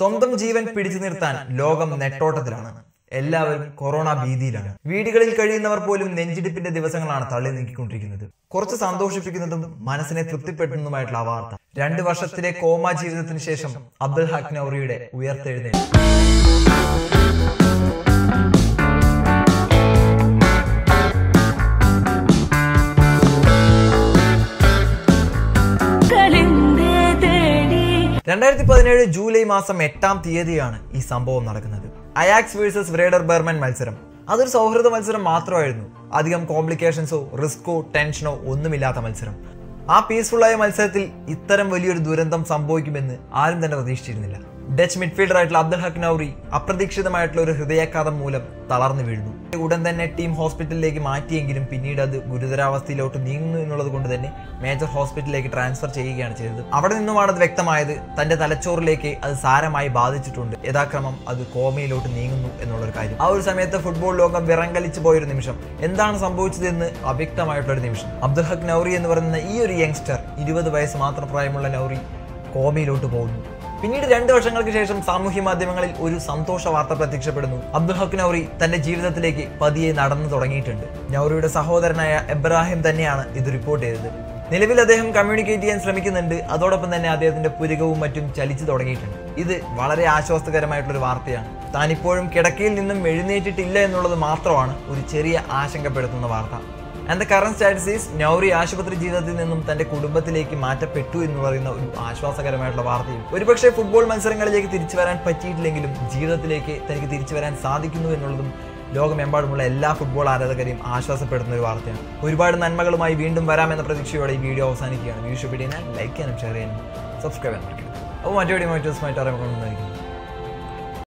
സ്വന്തം ജീവൻ പിടിച്ചു നിർത്താൻ ലോകം നെട്ടോട്ടത്തിലാണ് എല്ലാവരും കൊറോണ ഭീതിയിലാണ് വീടുകളിൽ കഴിയുന്നവർ പോലും നെഞ്ചിടിപ്പിന്റെ ദിവസങ്ങളാണ് തള്ളി നീക്കിക്കൊണ്ടിരിക്കുന്നത് കുറച്ച് സന്തോഷിപ്പിക്കുന്നതും മനസ്സിനെ തൃപ്തിപ്പെടുത്തുന്നതുമായിട്ടുള്ള ആ വാർത്ത രണ്ട് വർഷത്തിലെ കോമ ജീവിതത്തിന് ശേഷം അബ്ദുൽ ഹക് നൌറിയുടെ ഉയർത്തെഴുന്നേൽപ്പ് കലിന്തേ തേടി രണ്ടായിരത്തി പതിനേഴ് ജൂലൈ മാസം എട്ടാം തീയതിയാണ് ഈ സംഭവം നടക്കുന്നത് അയാക്സ് വേഴ്സസ് വ്രേഡർ ബെർമൻ മത്സരം അതൊരു സൗഹൃദ മത്സരം മാത്രമായിരുന്നു അധികം കോംപ്ലിക്കേഷൻസോ റിസ്കോ ടെൻഷനോ ഒന്നുമില്ലാത്ത മത്സരം ആ പീസ്ഫുള്ളായ മത്സരത്തിൽ ഇത്തരം വലിയൊരു ദുരന്തം സംഭവിക്കുമെന്ന് ആരും തന്നെ പ്രതീക്ഷിച്ചിരുന്നില്ല ഡച്ച് മിഡ്ഫീൽഡർ ആയിട്ടുള്ള അബ്ദുൽ ഹക് നൌറി അപ്രതീക്ഷിതമായിട്ടുള്ള ഒരു ഹൃദയാഘാതം മൂലം തളർന്നു വീഴുന്നു ഉടൻ തന്നെ ടീം ഹോസ്പിറ്റലിലേക്ക് മാറ്റിയെങ്കിലും പിന്നീട് അത് ഗുരുതരാവസ്ഥയിലോട്ട് നീങ്ങുന്നു എന്നുള്ളത് കൊണ്ട് തന്നെ മേജർ ഹോസ്പിറ്റലിലേക്ക് ട്രാൻസ്ഫർ ചെയ്യുകയാണ് ചെയ്തത് അവിടെ നിന്നുമാണ് അത് വ്യക്തമായത് തന്റെ തലച്ചോറിലേക്ക് അത് സാരമായി ബാധിച്ചിട്ടുണ്ട് യഥാക്രമം അത് കോമയിലോട്ട് നീങ്ങുന്നു എന്നുള്ളൊരു കാര്യം ആ ഒരു സമയത്ത് ഫുട്ബോൾ ലോകം വിറങ്കലിച്ചു പോയൊരു നിമിഷം എന്താണ് സംഭവിച്ചതെന്ന് അവ്യക്തമായിട്ടുള്ള ഒരു നിമിഷം അബ്ദുൽ ഹക് നൌറി എന്ന് പറയുന്ന ഈ ഒരു യങ്സ്റ്റർ ഇരുപത് വയസ്സ് മാത്രം പ്രായമുള്ള നൌറി കോമയിലോട്ട് പോകുന്നു പിന്നീട് രണ്ട് വർഷങ്ങൾക്ക് ശേഷം സാമൂഹ്യ മാധ്യമങ്ങളിൽ ഒരു സന്തോഷ വാർത്ത പ്രത്യക്ഷപ്പെടുന്നു അബ്ദുൽ ഹക്ക് നൌറി തന്റെ ജീവിതത്തിലേക്ക് പതിയെ നടന്നു തുടങ്ങിയിട്ടുണ്ട് നൌറിയുടെ സഹോദരനായ എബ്രാഹിം തന്നെയാണ് ഇത് റിപ്പോർട്ട് ചെയ്തത് നിലവിൽ അദ്ദേഹം കമ്മ്യൂണിക്കേറ്റ് ചെയ്യാൻ ശ്രമിക്കുന്നുണ്ട് അതോടൊപ്പം തന്നെ അദ്ദേഹത്തിന്റെ പുരികവും മറ്റും ചലിച്ചു തുടങ്ങിയിട്ടുണ്ട് ഇത് വളരെ ആശ്വാസകരമായിട്ടുള്ള ഒരു വാർത്തയാണ് താൻ ഇപ്പോഴും കിടക്കയിൽ നിന്നും എഴുന്നേറ്റിട്ടില്ല എന്നുള്ളത് മാത്രമാണ് ഒരു ചെറിയ ആശങ്കപ്പെടുത്തുന്ന വാർത്ത and the current status is നൗറി ആശുപത്രി ജീവിതത്തിൽ നിന്നും തന്റെ കുടുംബത്തിലേക്ക് മാറ്റപ്പെട്ടു എന്ന് പറയുന്ന ഒരു ആശ്വാസകരമായിട്ടുള്ള വാർത്തയും ഒരുപക്ഷെ ഫുട്ബോൾ മത്സരങ്ങളിലേക്ക് തിരിച്ചു വരാൻ പറ്റിയിട്ടില്ലെങ്കിലും ജീവിതത്തിലേക്ക് തനിക്ക് തിരിച്ചു വരാൻ സാധിക്കുന്നു എന്നുള്ളതും ലോകമെമ്പാടുമുള്ള എല്ലാ ഫുട്ബോൾ ആരാധകരെയും ആശ്വാസപ്പെടുന്ന ഒരു വാർത്തയാണ് ഒരുപാട് നന്മകളുമായി വീണ്ടും വരാമെന്ന പ്രതീക്ഷയോടെ ഈ വീഡിയോ അവസാനിക്കുകയാണ് വീഡിയോ ഇഷ്ടപ്പെട്ടാൽ ലൈക്ക് ചെയ്യാനും ഷെയർ ചെയ്യാനും സബ്സ്ക്രൈബ് ചെയ്യാനും മറക്കരുത് അപ്പോൾ മറ്റു വീഡിയോ മറ്റു സ്മായിട്ട് അറിയാൻ